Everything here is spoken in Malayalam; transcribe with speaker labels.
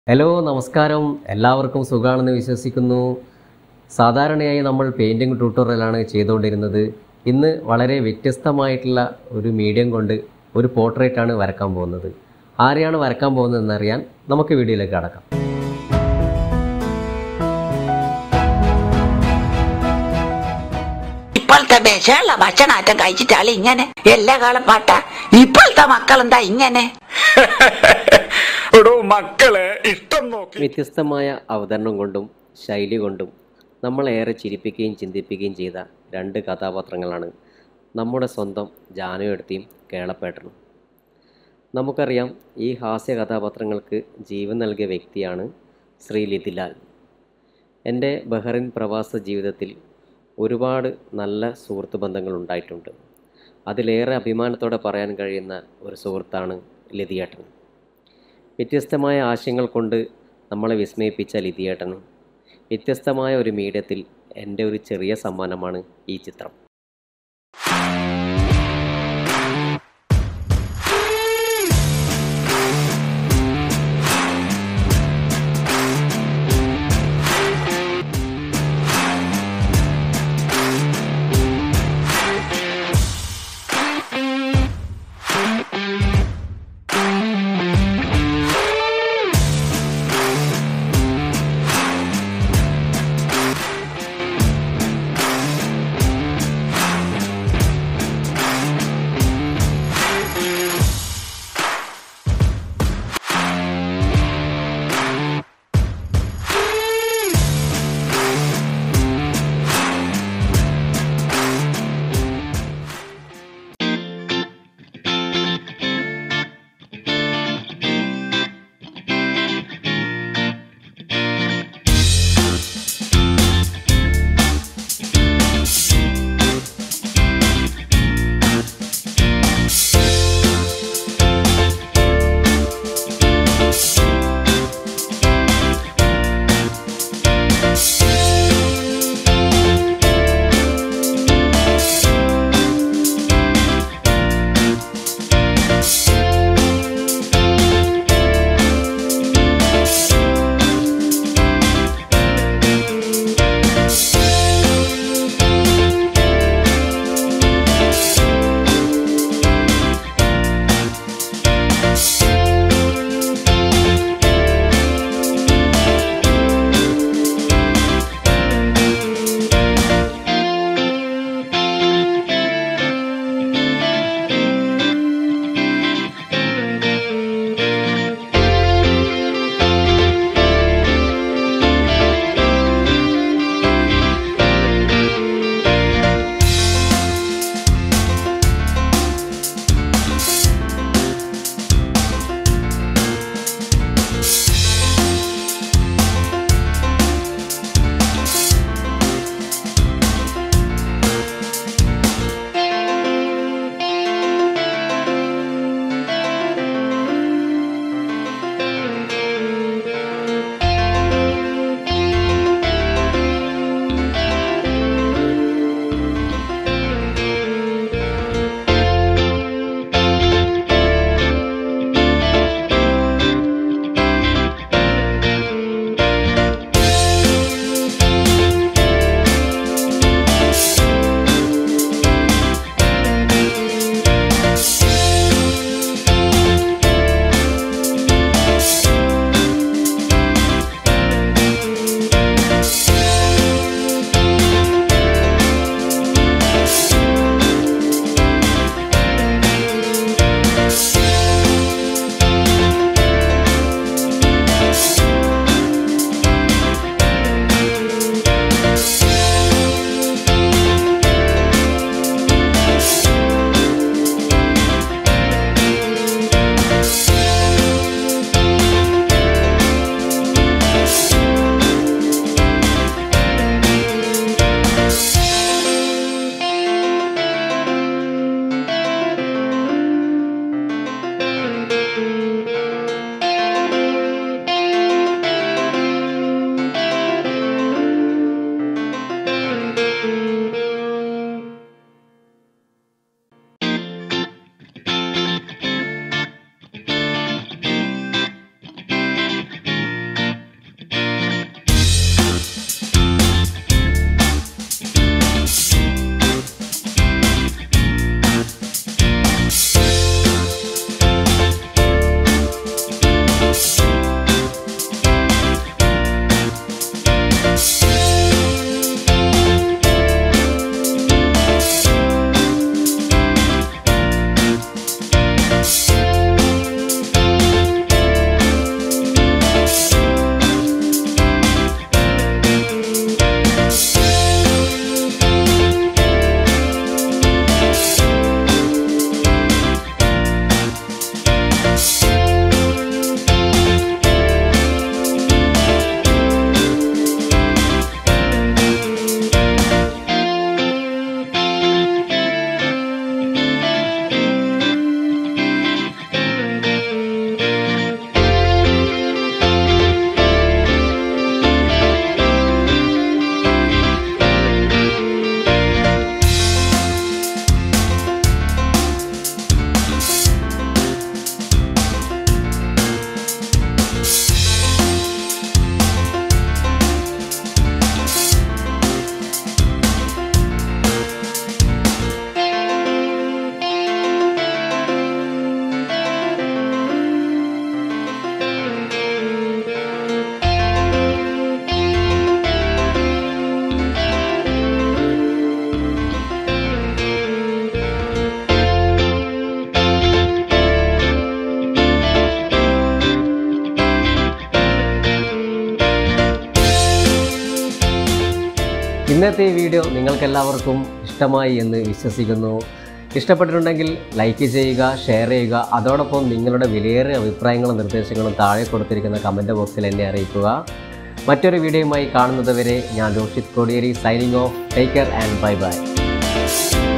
Speaker 1: ഹലോ നമസ്കാരം എല്ലാവർക്കും സുഖമാണെന്ന് വിശ്വസിക്കുന്നു സാധാരണയായി നമ്മൾ പെയിൻറ്റിങ് ട്യൂട്ടോറിയലാണ് ചെയ്തുകൊണ്ടിരുന്നത് ഇന്ന് വളരെ വ്യത്യസ്തമായിട്ടുള്ള ഒരു മീഡിയം കൊണ്ട് ഒരു പോർട്രേറ്റാണ് വരക്കാൻ പോകുന്നത് ആരെയാണ് വരക്കാൻ പോകുന്നതെന്നറിയാൻ നമുക്ക് വീഡിയോയിലേക്ക് കടക്കാം
Speaker 2: ഇപ്പോഴത്തെ വിഷമുള്ള ഭക്ഷണാറ്റം കഴിച്ചിട്ടാള് ഇങ്ങനെ എല്ലാ കാലം പാട്ട ഇപ്പോഴത്തെ മക്കളെന്താ ഇങ്ങനെ
Speaker 3: എടോ മക്കളെ ഇഷ്ടം നോക്കി
Speaker 1: വ്യത്യസ്തമായ അവതരണം കൊണ്ടും ശൈലി കൊണ്ടും നമ്മളേറെ ചിരിപ്പിക്കുകയും ചിന്തിപ്പിക്കുകയും ചെയ്ത രണ്ട് കഥാപാത്രങ്ങളാണ് നമ്മുടെ സ്വന്തം ജാനുവെടുത്തിയും കേളപ്പേട്ടനും നമുക്കറിയാം ഈ ഹാസ്യ കഥാപാത്രങ്ങൾക്ക് ജീവൻ നൽകിയ വ്യക്തിയാണ് ശ്രീ ലിതിലാൽ എൻ്റെ ബഹ്റിൻ പ്രവാസ ജീവിതത്തിൽ ഒരുപാട് നല്ല സുഹൃത്ത് ബന്ധങ്ങൾ ഉണ്ടായിട്ടുണ്ട് അതിലേറെ അഭിമാനത്തോടെ പറയാൻ കഴിയുന്ന ഒരു സുഹൃത്താണ് ലതിയേട്ടൻ വ്യത്യസ്തമായ ആശയങ്ങൾ കൊണ്ട് നമ്മളെ വിസ്മയിപ്പിച്ച ലിതിയേട്ടനും വ്യത്യസ്തമായ ഒരു മീഡിയത്തിൽ എൻ്റെ ഒരു ചെറിയ സമ്മാനമാണ് ഈ ചിത്രം ഇന്നത്തെ ഈ വീഡിയോ നിങ്ങൾക്കെല്ലാവർക്കും ഇഷ്ടമായി എന്ന് വിശ്വസിക്കുന്നു ഇഷ്ടപ്പെട്ടിട്ടുണ്ടെങ്കിൽ ലൈക്ക് ചെയ്യുക ഷെയർ ചെയ്യുക അതോടൊപ്പം നിങ്ങളുടെ വിലയേറിയ അഭിപ്രായങ്ങളും നിർദ്ദേശങ്ങളും താഴെ കൊടുത്തിരിക്കുന്ന കമൻറ്റ് ബോക്സിൽ എന്നെ അറിയിക്കുക മറ്റൊരു വീഡിയോയുമായി കാണുന്നത് വരെ ഞാൻ Roshith Kodiyeri signing off take care and bye by